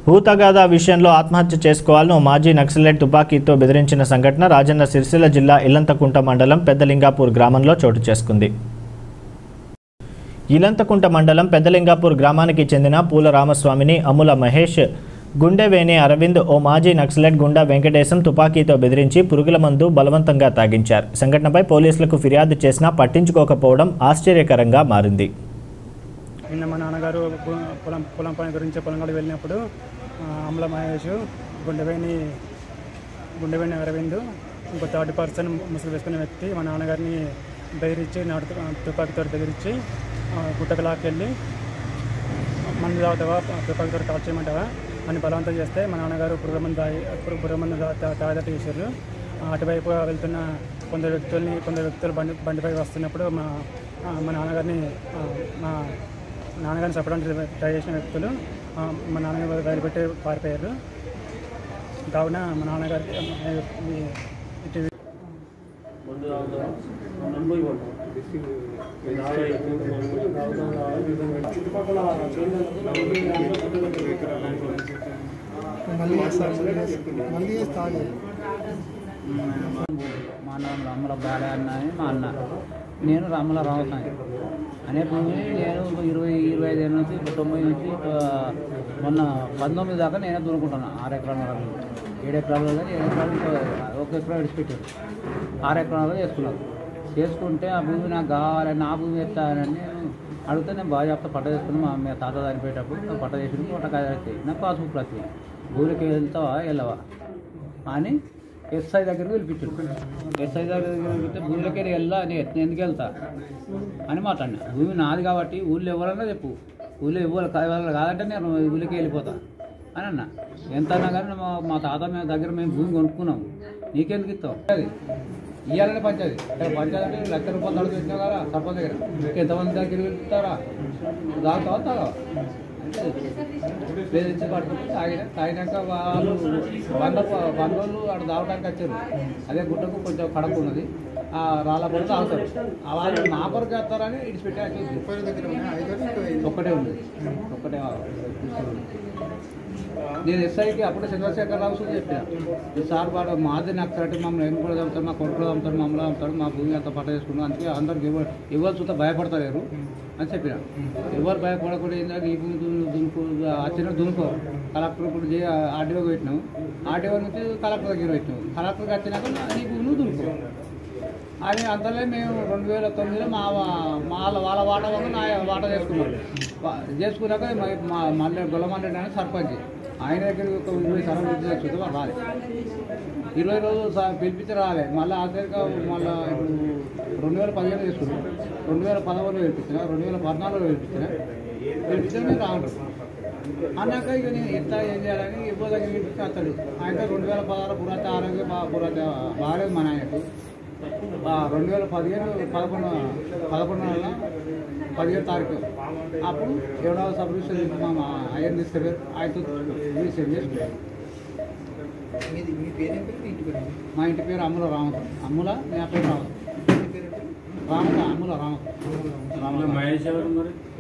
భూతగాథ విషయంలో ఆత్మహత్య చేసుకోవాలని ఓ మాజీ నక్సలైట్ తుపాకీతో బెదిరించిన సంఘటన రాజన్న సిరిసిల్ల జిల్లా ఇల్లంతకుంట మండలం పెద్దలింగాపూర్ గ్రామంలో చోటు చేసుకుంది ఇలంతకుంట మండలం పెద్దలింగాపూర్ గ్రామానికి చెందిన పూల రామస్వామిని అమ్ముల మహేష్ గుండెవేణి అరవింద్ ఓ మాజీ నక్సలైట్ గుండా వెంకటేశం తుపాకీతో బెదిరించి పురుగుల మందు బలవంతంగా తాగించారు సంఘటనపై పోలీసులకు ఫిర్యాదు చేసినా పట్టించుకోకపోవడం ఆశ్చర్యకరంగా మారింది నిన్న మా నాన్నగారు పొ- పొలం పొలం పని గురించి పొలం కాడికి వెళ్ళినప్పుడు ఆ, అమల మహేష్ గుండెవేణి గుండెవేణి అరవింద్ ఇంకో థర్డ్ పర్సన్ ముసుగు వేసుకునే వ్యక్తి మా నాన్నగారిని బెదిరించి నాటు తుపాకీతో బెదిరించి ఆ, గుట్టకు లాక్కెళ్ళి మందు తాగుతావా తుపాకీతో కాల్ చేయమంటావా అని బలవంతం చేస్తే మా నాన్నగారు పురుగుమందు తాగి పురుగు పురుగుమందు తా- తా- తాగేటట్టు చేశారు ఆ, అటువైపు వెళ్తున్న కొందరు వ్యక్తుల్ని కొందరు వ్యక్తులు బండి బండిపై వస్తున్నప్పుడు మా ఆ, మా నాన్నగారిని ఆ, మా నాన్నగారిని చెప్పడానికి ట్రై చేసిన వ్యక్తులు ఆ, మా నాన్నగారు వదిలిపెట్టి పారిపోయారు కావున మా నాన్నగారికి ఆ, ఈ- ఇటు మళ్ళీ చేస్తారు మళ్ళీ చేస్తారు మా నాన్న రాముల బాలే అన్న అని మా అన్న నేను రాముల రామస్వామి అనే భూమిని నేను ఇరవై ఇరవై ఐదు ఏళ్ళ నుంచి ఇప్పుడు తొంభై నుంచి ఆ, మొన్న పంతొమ్మిది దాకా నేనే దున్నుకుంటున్నాను ఆరు ఎకరాల వరకు ఏడు ఎకరాలు కానీ ఏడు ఎకరాలు ఇంకా ఒక ఎకరా విడిచిపెట్టారు ఆరు ఎకరాలు చేసుకున్నారు చేసుకుంటే ఆ భూమి నాకు కావాలి నా భూమి ఎత్తానని నేను అడిగితే నేను బాగా చెప్తా పట్ట చేసుకుని మా మీ తాత చనిపోయేటప్పుడు నాకు పట్ట చేసుకుని పట్ట కాయ నాకు పాస్బుక్ ప్రతి భూమికి వెళ్తావా వెళ్ళవా అని ఎస్ఐ దగ్గరికి పిలిపించాడు ఎస్ఐ దగ్గరికి పిలిపిస్తే భూమిలోకి వెళ్ళా అని ఎట్- ఎందుకు వెళ్తా అని మాట్లాడినా భూమి నాది కాబట్టి ఊళ్ళో ఎవరన్నా చెప్పు ఊళ్ళో ఎవరు కావాలి కాదంటే నేను ఊళ్ళోకి వెళ్ళిపోతా అని అన్న ఎంత అన్నా కానీ మా మా తాత మేము దగ్గర మేము భూమి కొనుక్కున్నాం నీకెందుకు ఇస్తావు అది ఇవ్వాలని పంచాది ఇక్కడ పంచాయతీ అంటే లక్ష రూపాయలు తడుపు తెచ్చినావు కదా సర్పంచ్ దగ్గర ఎంతమంది దగ్గర వెళ్తారా తాగుతావా తాగవా బెదిరించి పట్టుకుని తాగిన తాగినాక వాళ్ళు వంద ప- వంద రోజులు అక్కడ తాగడానికి వచ్చారు అదే గుట్టకు కొంచెం కడప ఉన్నది ఆ రాళ్ళ పొడి తాగుతారు ఆ వాళ్ళు నా కొరకు వేస్తారని ఇడిచిపెట్టి వచ్చేసి ఒక్కటే ఉంది ఒక్కటే నేను ఎస్ఐకి అప్పుడే చంద్రశేఖర్ రావు సార్ చెప్పిన ఈ సార్ వాడు మాది నాకు కరెక్ట్ మమ్మల్ని ఏం కూడా చంపుతారు మా కొడుకులు చంపుతారు మమ్మల్ని చంపుతారు మా భూమి అంతా పట్ట చేసుకున్నాం అందుకే అందరికి ఎవరు ఎవరు చూస్తే భయపడతలేరు అని చెప్పిన ఎవరు భయపడకుండా ఏంటంటే ఈ భూమి దున్ను దునుకో వచ్చిన దునుకో కలెక్టర్ ఇప్పుడు చే ఆర్డీఓ పెట్టినాం ఆర్డీఓ నుంచి కలెక్టర్ దగ్గర పెట్టినాం కలెక్టర్కి వచ్చినాక నీ భూమి నువ్వు దునుకో అని అంతలే మేము రెండు వేల తొమ్మిదిలో మా మా వాళ్ళ వాట వల్ల నా వాట చేసుకున్నాం వా- చేసుకున్నాక మ- మా మల్లె గొల్లమల్లె అని సర్పంచ్ ఆయన దగ్గర ఒక ఇరవై సార్లు విద్య చూస్తే వాళ్ళు రాలే ఇరవై రోజులు సా- పిలిపించి రాలే మళ్ళీ ఆఖరిగా మళ్ళీ ఇప్పుడు రెండు వేల పదిహేను చేసుకున్నాం రెండు వేల పదమూడులో పిలిపించిన రెండు వేల పద్నాలుగులో పిలిపించిన పిలిపించిన నేను రావడం అన్నాక ఇక నేను ఎంత ఏం చేయాలని ఇవ్వ దగ్గర పిలిపించి అతడు ఆయన రెండు వేల పదహారు పురాత ఆరోగ్య బా పురాత బాగాలేదు మా నాయనకు ఆ, రెండు వేల పదిహేను పదకొండు పదకొండు నెల పదిహేను తారీఖు అప్పుడు ఏడవ సబ్ రిజిస్టర్ మా మా అయ్యని తీసుకెళ్ళారు ఆయనతో రిజిస్టర్ చేసుకున్నాం మా ఇంటి పేరు అమ్ముల రామత అమ్ముల నా పేరు రామత రామత అమ్ముల రామత రామత మహేష్ ఎవరు మరి